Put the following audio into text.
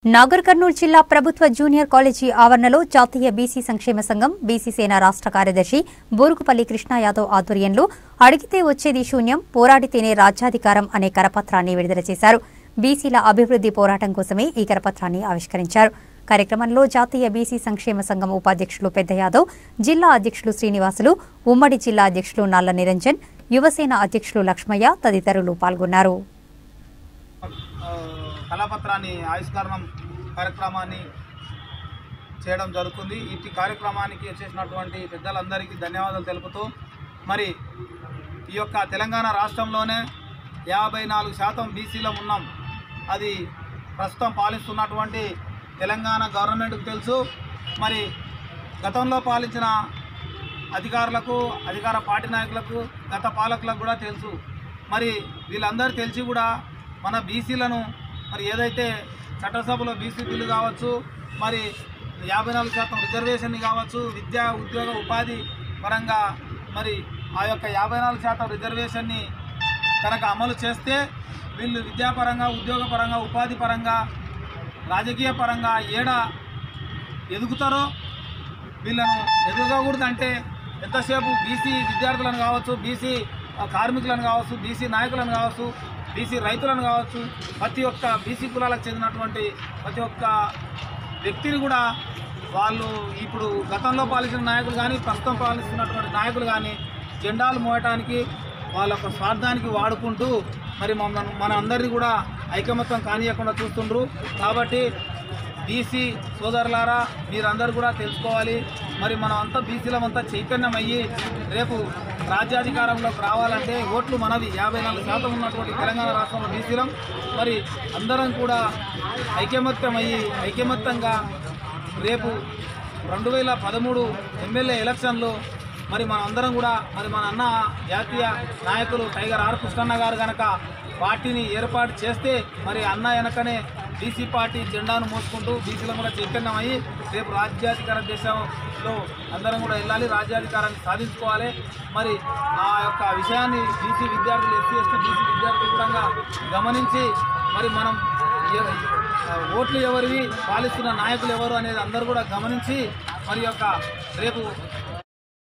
నాగర్ కర్నూలు జిల్లా ప్రభుత్వ junior college ఆవరణలో జాతీయ బీసీ సంక్షేమ సంఘం బీసీ సేన రాష్ట్ర కార్యదర్శి బూరుగుపల్లి కృష్ణ యాదవ్ ఆధ్వర్యంలో అడిగితే వచ్చేది శూన్యం పోరాడితేనే రాజ్యాధికారం అనే కరపత్రాన్ని విడుదల చేశారు బీసీల అభివృద్ధి పోరాటం కోసమే ఈ కరపత్రాన్ని ఆవిష్కరించారు కార్యక్రమంలో జాతీయ బీసీ సంక్షేమ సంఘం ఉపాధ్యక్షులు పెద్ద యాదవ్ జిల్లా అధ్యక్షులు శ్రీనివాసులు ఉమ్మడి జిల్లా అధ్యక్షులు నల్ల నిరంజన్ యువసేన అధ్యక్షులు లక్ష్మయ్య తదితరులు పాల్గొన్నారు ఆ, కళాపత్రాన్ని ఆవిష్కరణం కార్యక్రమాన్ని చేయడం జరుగుతుంది ఇట్టి కార్యక్రమానికి వచ్చేసినటువంటి పెద్దలందరికీ ధన్యవాదాలు తెలుపుతూ మరి ఈ యొక్క తెలంగాణ రాష్ట్రంలోనే యాభై నాలుగు శాతం బీసీలో ఉన్నాం అది ప్రస్తుతం పాలిస్తున్నటువంటి తెలంగాణ గవర్నమెంట్కి తెలుసు మరి గతంలో పాలించిన అధికారులకు అధికార పార్టీ నాయకులకు గత పాలకులకు కూడా తెలుసు మరి వీళ్ళందరూ తెలిసి కూడా మన బీసీలను మరి ఏదైతే చట్టసభలో బీసీ బిల్లు కావచ్చు మరి యాభై నాలుగు శాతం రిజర్వేషన్ కావచ్చు విద్యా ఉద్యోగ ఉపాధి పరంగా మరి ఆ యొక్క యాభై నాలుగు శాతం రిజర్వేషన్ని కనుక అమలు చేస్తే వీళ్ళు విద్యాపరంగా ఉద్యోగపరంగా ఉపాధి పరంగా రాజకీయ పరంగా ఏడ ఎదుగుతారో వీళ్ళను ఎదుగకూడదంటే ఎంతసేపు బీసీ విద్యార్థులను కావచ్చు బీసీ కార్మికులను కావచ్చు బీసీ నాయకులను కావచ్చు బీసీ రైతులను కావచ్చు ప్రతి ఒక్క బీసీ కులాలకు చెందినటువంటి ప్రతి ఒక్క వ్యక్తిని కూడా వాళ్ళు ఇప్పుడు గతంలో పాలించిన నాయకులు కానీ ప్రస్తుతం పాలిస్తున్నటువంటి నాయకులు కానీ జెండాలు మోయటానికి వాళ్ళ యొక్క స్వార్థానికి వాడుకుంటూ మరి మన మన అందరినీ కూడా ఐకమత్యం కానియకుండా చూస్తుండ్రు కాబట్టి బీసీ సోదరులారా మీరందరూ కూడా తెలుసుకోవాలి మరి మనం అంతా బీసీలమంతా చైతన్యం అయ్యి రేపు రాజ్యాధికారంలోకి రావాలంటే ఓట్లు మనవి యాభై నాలుగు శాతం ఉన్నటువంటి తెలంగాణ రాష్ట్రంలో బీసీలం మరి అందరం కూడా ఐకమత్యం అయ్యి ఐకమత్యంగా రేపు రెండు వేల పదమూడు ఎమ్మెల్యే ఎలక్షన్లో మరి మన అందరం కూడా మరి మన అన్న జాతీయ నాయకులు టైగర్ ఆర్ కృష్ణన్న గారు కనుక పార్టీని ఏర్పాటు చేస్తే మరి అన్న వెనకనే బీసీ పార్టీ జెండాను మోసుకుంటూ బీసీల కూడా చైతన్యం అయ్యి రేపు రాజ్యాధికార దేశంలో అందరం కూడా వెళ్ళాలి రాజ్యాధికారాన్ని సాధించుకోవాలి మరి ఆ యొక్క విషయాన్ని బీసీ విద్యార్థులు ఎస్సీ ఎస్టీ బీసీ విద్యార్థులు కూడా గమనించి మరి మనం ఎవ- ఆ, ఓట్లు ఎవరివి పాలిస్తున్న నాయకులు ఎవరు అనేది అందరూ కూడా గమనించి మరి యొక్క రేపు